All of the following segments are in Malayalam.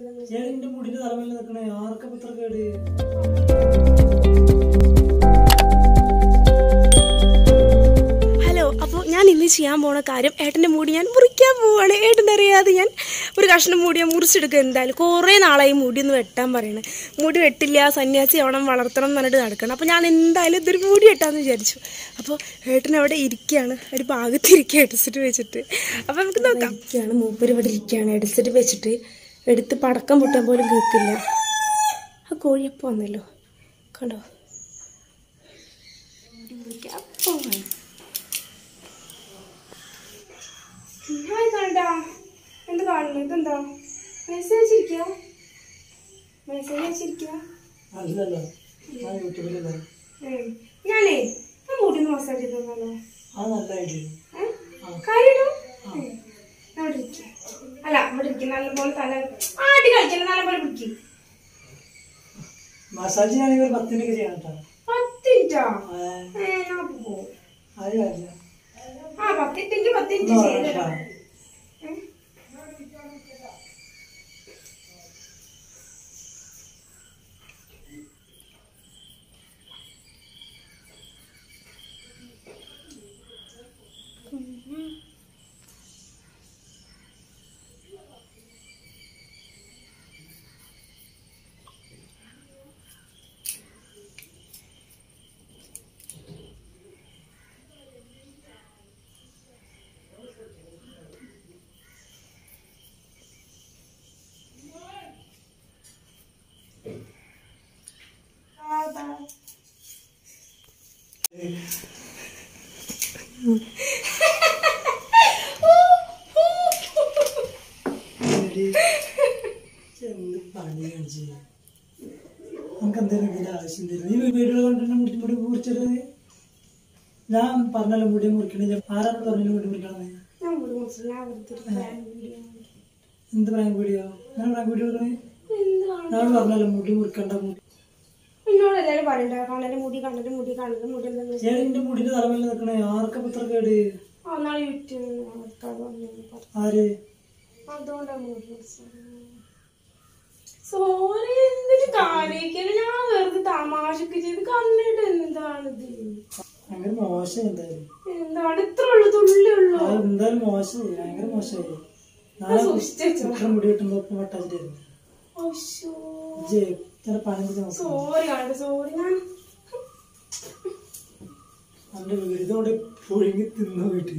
എന്തെങ്കിലും ചേട്ടൻ്റെ മുടിന്റെ തലമേൽ നിൽക്കണേ ആർക്കാ ഇത്ര കേട് ഹലോ അപ്പോൾ ഞാൻ ഇന്ന് ചെയ്യാൻ പോണ കാര്യം ഏട്ടൻ്റെ മുടി ഞാൻ മുറിക്കാൻ പോവാണ് ഏട്ടൻ അറിയാതെ ഞാൻ ഒരു കഷ്ണം മുടി ഞാൻ മുറിച്ചെടുക്കുക എന്തായാലും കുറേ നാളായി മുടി ഒന്ന് വെട്ടാൻ പറയണേ മുടി വെട്ടില്ല സന്യാസി ആവണം വളർത്തണം എന്ന് പറഞ്ഞിട്ട് നടക്കണം അപ്പോൾ ഞാൻ എന്തായാലും ഇതൊരു മുടി വെട്ടാമെന്ന് വിചാരിച്ചു അപ്പോൾ ഏട്ടൻ അവിടെ ഇരിക്കുകയാണ് ഒരു ഭാഗത്ത് ഇരിക്കുക ഹെഡ്സെറ്റ് വെച്ചിട്ട് അപ്പോൾ നമുക്ക് നോക്കാം ഇരിക്കുകയാണ് മൂപ്പര് ഇവിടെ ഇരിക്കുകയാണ് ഹെഡ്സെറ്റ് വെച്ചിട്ട് എടുത്ത് പടക്കം പൊട്ടാൻ പോലും കേൾക്കില്ല ആ കോഴിയപ്പം വന്നല്ലോ കണ്ടോ മുടി മുറിക്കാൻ പോവാണ് ഹായ് കണ്ടാ എന്ത് കാണുന്നു ഇതെന്താ മെസ്സേജ് അയച്ചിരിക്കുക മെസ്സേജ് അയച്ചിരിക്കുക അല്ലല്ലോ ഞാൻ യൂട്യൂബിലല്ലോ ഉം. ഞാനേ ഞാൻ മുടി ഒന്ന് മസാജ് ചെയ്ത് തന്നാലോ അത് നല്ല ഐഡിയ കാര്യട്ടോ അവിടെ ഇരിക്കുക അല്ല ഇവിടെ ഇരിക്കും നല്ലപോലെ തല ആട്ടി കളിക്കണം നല്ലപോലെ പിടിക്കും മസാജ് ഞാനെങ്കിൽ ഒരു പത്ത് മിനിറ്റ് ചെയ്യാം കേട്ടോ പത്ത് മിനിറ്റോ ആ, ഏ ഞാൻ അപ്പൊ പോവും അത് കാര്യമില്ല ആ പത്ത് മിനിറ്റ് പത്ത് മിനിറ്റ് ഒന്ന് ചെയ്തോ ഉറങ്ങട്ടാ. എടി, എന്ത് പണി കാണിച്ച് നമുക്ക് എന്തെങ്കിലും ഇതിന്റെ ആവശ്യം തരും നീ വീഡിയോ കണ്ടിട്ട് മുടി മുടി മുറിച്ചത് ഞാൻ പറഞ്ഞല്ലോ മുടി മുറിക്കണില്ല ആരാണ് പറഞ്ഞു മുടി മുറിക്കണമെന്ന് ഞാൻ മുടി മുറിച്ചില്ല ഞാൻ വെറുതെ ഒരു plan video ആണ്. എന്ത് പറയാൻ വീഡിയോ ഞാൻ പറയാൻ വീഡിയോ എടുക്കണേ എന്താണ് ഞാൻ പറഞ്ഞല്ലോ മുടി മുറിക്കണ്ട മുടി എന്നോട് എല്ലാവരും പറയണ്ട കണ്ണന്റെ മുടി കണ്ണന്റെ മുടി കണ്ണന്റെ മുടി എന്തെങ്കിലും ചേട്ടൻ്റെ മുടിന്റെ തലമേൽ നിൽക്കണേ ആർക്കാ ഇത്ര കേട് ആ നാളെ യൂട്യൂബിൽ ആൾക്കാർ പറഞ്ഞു ആര് അതുകൊണ്ടാണ് മുടി മുറിച്ചത് സോറി എന്തിനു കാണിക്കല് ഞാൻ വെറുതെ തമാശക്ക് ചെയ്ത് കണ്ണിട്ട് എന്താണിത് ഭയങ്കര മോശം എന്തായാലും എന്താണ് ഇത്ര ഉള്ളു തുള്ളി ഉള്ളു ആ, എന്തായാലും മോശമായി ഭയങ്കര മോശമായി നാളെ സൂക്ഷിച്ച് വെച്ചോ. ഇത്ര മുടി കിട്ടുമ്പോ ഇപ്പൊ വട്ടാച്ചിട്ടായിരുന്നു അശ്ശോ. ചില പണം നോക്കാം സോറി ആണ് സോറി ഞാൻ അവന്റെ വീടിനോട് പുഴുങ്ങി തിന്നു വീട്ടിൽ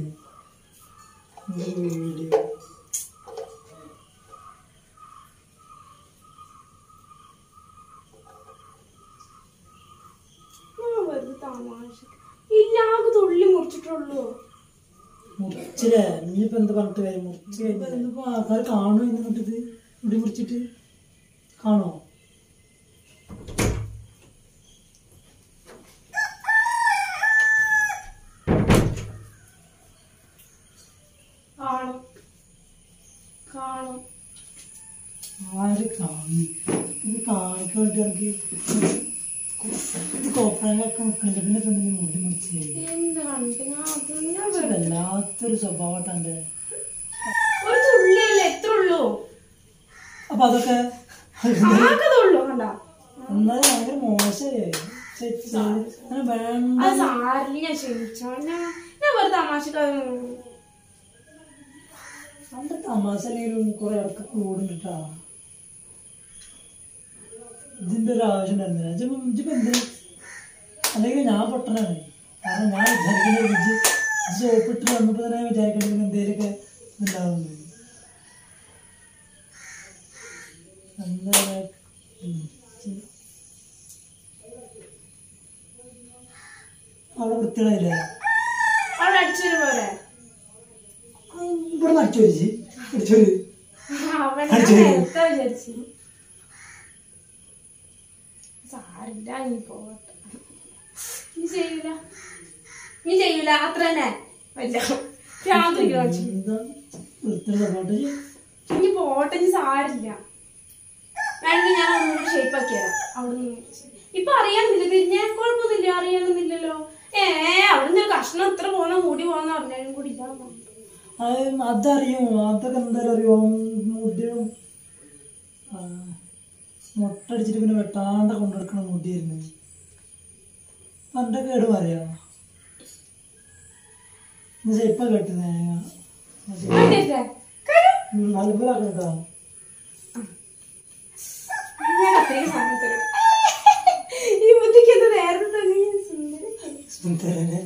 വീഡിയോ ഞാൻ വെറുതെ തമാശക്ക് ഇല്ലാതെ തുള്ളി മുറിച്ചിട്ടുള്ളൂ മുറിച്ചില്ലേ നീയിപ്പോ എന്താ പറഞ്ഞിട്ട് കാര്യം മുറിച്ച് കഴിഞ്ഞാൽ ഇന്നിപ്പോ ആൾക്കാർ കാണുമോ ഇന്ന് കണ്ടിട്ട് മുടി മുറിച്ചിട്ട് കാണോ കാണും കാണും ആര് കാണും ഇത് കാണിക്കാൻ വേണ്ടി എനിക്ക് ഇത് കോപ്പറൊക്കെ നിൽക്കണില്ല പിന്നെ ഇപ്പൊ എന്തിനാ മുടി മുറിച്ച് എന്താണ് ഞാൻ അത് ഞാൻ വെറുതെ വല്ലാത്തൊരു സ്വഭാവട്ടെ ഒരു തുള്ളിയല്ലേ എത്ര ഉള്ളൂ അപ്പൊ അതൊക്കെ ആകെ ഉള്ളൂ കണ്ട എന്നാലും ഭയങ്കര മോശമായി അങ്ങനെ വേണ്ട അത് സാരില്ല ഞാൻ ക്ഷമിച്ചോ ഞാൻ ഞാൻ വെറുതെ തമാശക്ക് നമ്മുടെ തമാശയിലും കുറെ ഇടക്ക് കൂടുന്നിട്ടാ ഇതിന്റെ ഒരു ആവശ്യം ഉണ്ടായിരുന്നില്ല ഇജ്ജിപ്പോ ഇജ്ജിപ്പോ എന്ത് അല്ലെങ്കിൽ ഞാൻ പൊട്ടനാണ് കാരണം ഞാൻ വിചാരിക്കുന്നത് ഇജ്ജ് സോപ്പിട്ട് വന്നപ്പോ തന്നെ ഞാൻ വിചാരിക്കുന്നത് എന്തേലൊക്കെ ഉണ്ടാവുന്നത് എന്താ ഉം. അവിടെ വൃത്തികളായില്ലേ അവിടെ അടിച്ചൊരു പോലെ ഇവിടെ നടിച്ചു വരിച്ച് അടിച്ചോര് അവൻ ഞാൻ നേരത്തെ വിചാരിച്ചു സാരില്ല ഇനി പോകട്ടെ നീ ചെയ്യൂല നീ ചെയ്യൂല അത്ര തന്നെ വല്ല രാത്രി കാണിച്ചു എന്താ വൃത്തിയുടെ സപ്പോർട്ട് ഇനി പോട്ടെ ഇനി സാരില്ല വേണമെങ്കിൽ ഞാൻ ഒന്നുകൂടി ഷേപ്പ് ആക്കി തരാം അവിടെ ഇപ്പൊ അറിയാന്നില്ല തിരിഞ്ഞ കുഴപ്പമൊന്നുമില്ല അറിയണമെന്നില്ലല്ലോ ഏ അവിടെ നിന്ന് കഷ്ണം ഇത്ര പോണ മൂടി പോകാന്ന് പറഞ്ഞാലും കൂടി ഇല്ല അത് അതറിയും അതൊക്കെ എന്തായാലും അറിയോ മുടിയും ആ മുട്ടടിച്ചിട്ട് പിന്നെ വെട്ടാണ്ട് കൊണ്ടെടുക്കണ മുടിയായിരുന്നു പണ്ട കേട് പറയാ ഇപ്പൊ കേട്ടു തേങ്ങ നല്ലപോലെ കേട്ടോ ഞാൻ അത്രയും സാധനം തരും. ഈ ബുദ്ധിക്ക് എന്താ നേരത്തെ തന്നെ ഞാൻ സുന്ദരി. സുന്ദരനെ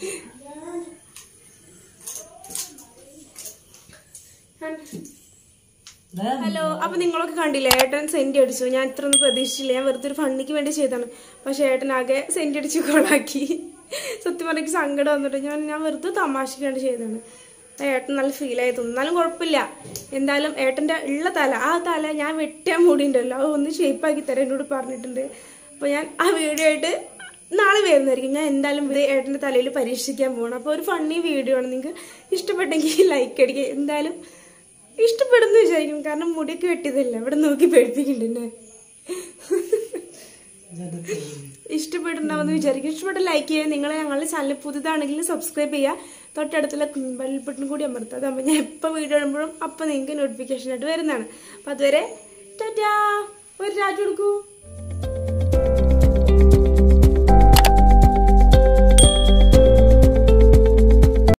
ഹലോ അപ്പൊ നിങ്ങളൊക്കെ കണ്ടില്ലേ ഏട്ടൻ സെന്റ് അടിച്ചു ഞാൻ ഇത്ര ഒന്നും പ്രതീക്ഷിച്ചില്ല ഞാൻ വെറുതെ ഒരു ഫണ്ണിക്ക് വേണ്ടി ചെയ്താണ് പക്ഷെ ഏട്ടൻ ആകെ സെന്റ് അടിച്ച് കൊളാക്കി സത്യം പറഞ്ഞ എനിക്ക് സങ്കടം വന്നിട്ട് ഞാൻ ഞാൻ വെറുതെ തമാശക്ക് വേണ്ടി ചെയ്തതാണ് ഏട്ടൻ നല്ല ഫീൽ ആയി തോന്നുന്നു എന്നാലും കുഴപ്പമില്ല എന്തായാലും ഏട്ടന്റെ ഉള്ള തല ആ തല ഞാൻ വെട്ടാൻ മുടി ഉണ്ടല്ലോ അത് ഒന്ന് ഷേപ്പാക്കി തരാൻ എന്നോട് പറഞ്ഞിട്ടുണ്ട് അപ്പൊ ഞാൻ ആ വീഡിയോ ആയിട്ട് നാളെ വരുന്നതായിരിക്കും ഞാൻ എന്തായാലും ഇത് ഏട്ടന്റെ തലയിൽ പരീക്ഷിക്കാൻ പോകണം അപ്പോൾ ഒരു ഫണ്ണി വീഡിയോ ആണ് നിങ്ങൾക്ക് ഇഷ്ടപ്പെട്ടെങ്കിൽ ലൈക്ക് അടിക്കുക എന്തായാലും ഇഷ്ടപ്പെടുന്നു വിചാരിക്കും കാരണം മുടിയൊക്കെ വെട്ടിയതല്ല ഇവിടെ നോക്കി പേടിപ്പിക്കുന്നുണ്ട് എന്നെ ഇഷ്ടപ്പെടുന്നുണ്ടാവുമെന്ന് വിചാരിക്കും ഇഷ്ടപ്പെട്ട ലൈക്ക് ചെയ്യുക നിങ്ങൾ ഞങ്ങളുടെ ചാനൽ പുതുതാണെങ്കിൽ സബ്സ്ക്രൈബ് ചെയ്യുക തൊട്ടടുത്തുള്ള ബെൽ ബട്ടൺ കൂടി അമർത്തുക അതാകുമ്പോൾ ഞാൻ എപ്പോൾ വീഡിയോ ഇടുമ്പോഴും അപ്പം നിങ്ങൾക്ക് നോട്ടിഫിക്കേഷൻ ആയിട്ട് വരുന്നതാണ് അപ്പം അതുവരെ ടാറ്റാ ഒരു രാജു കൊടുക്കൂ